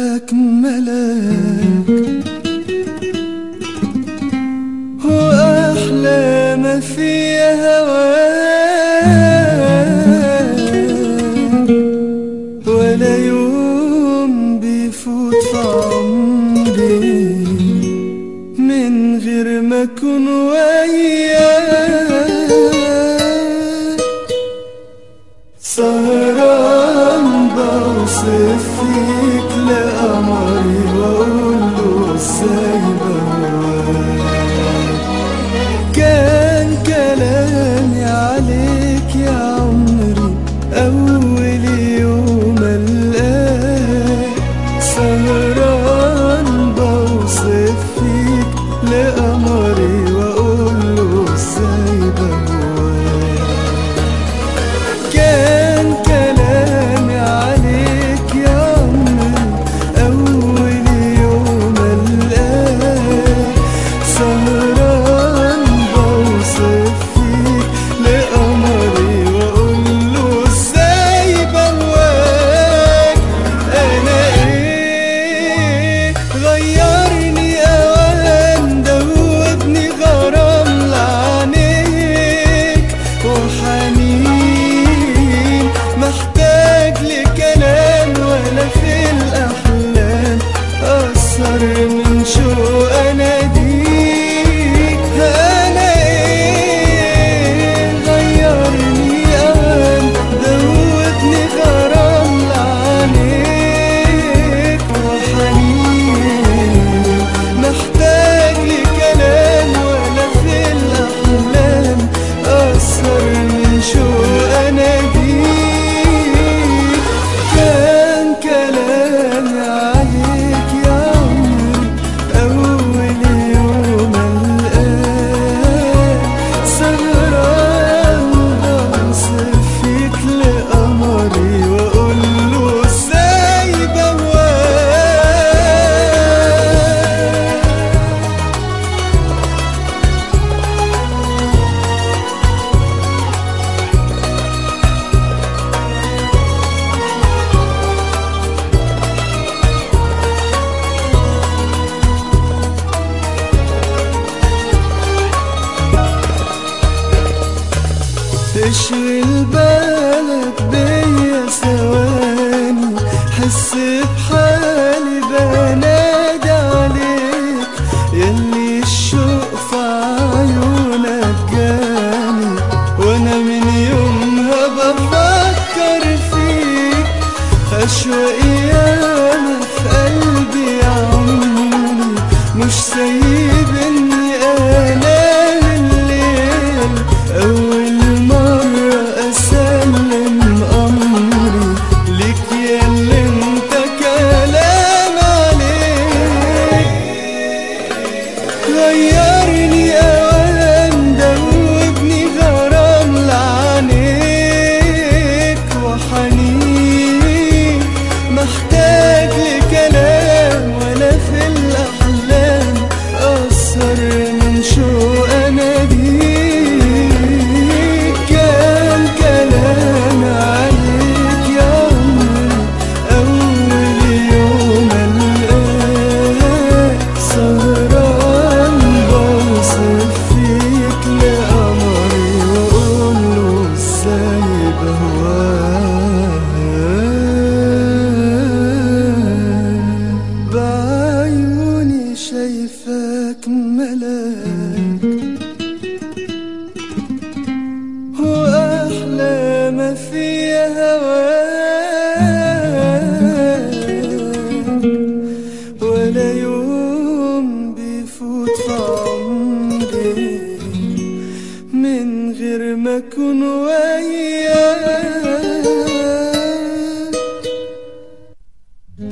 شايفاك ملاك وأحلى ما فيها هواك ولا يوم بيفوت في عمري من غير ما أكون وياك سهران بوصف فيك لقمري واقول له ازاي بهواك كان كلامي عليك يا عمري اول يوم القاك سهران بوصف فيك لقمري واقول له ازاي بهواك كان كلامي عليك يا عمري أول يوم ألقاك سهران بوصف فيك لقمري وأقول له إزاي بهواك أنا إيه غيرني أوان دوبني غرام لعنيك وحنين محتاج لكلام ولا في الأحلام أثر من شوق أناديك أنا إيه غيرني أوان دوبني غرام لعنيك وحنين محتاج لكلام ولا في الأحلام أثر من شوق أناديك كان كلامي عليك يا عمري أول يوم ألقاك سهران بوصف فيك لقمري وأقول له إزاي بهواك تشغل بالك بيا ثواني حس بحالي بنادي عليك يلي الشوق في عيونك جاني وانا من يومها بفكر فيك اشواقي ياما في قلبي يا عمري مش سايبني انام الليل اول مرة اسلم امري ليك يا اللي انت كلام عليك غيرني اوان دوبني غرام لعنيك وحنين محتاج لكلام ولا في الاحلام اثر من شوق اناديك كان كلام عليك يا عمري اول يوم القاك سهران بوصف فيك لقمري واقول له ازاي بهواك بعيوني شايفاك ملاك وأحلى ما فيها هواك ولا يوم بيفوت في عمري من غير ما أكون وياك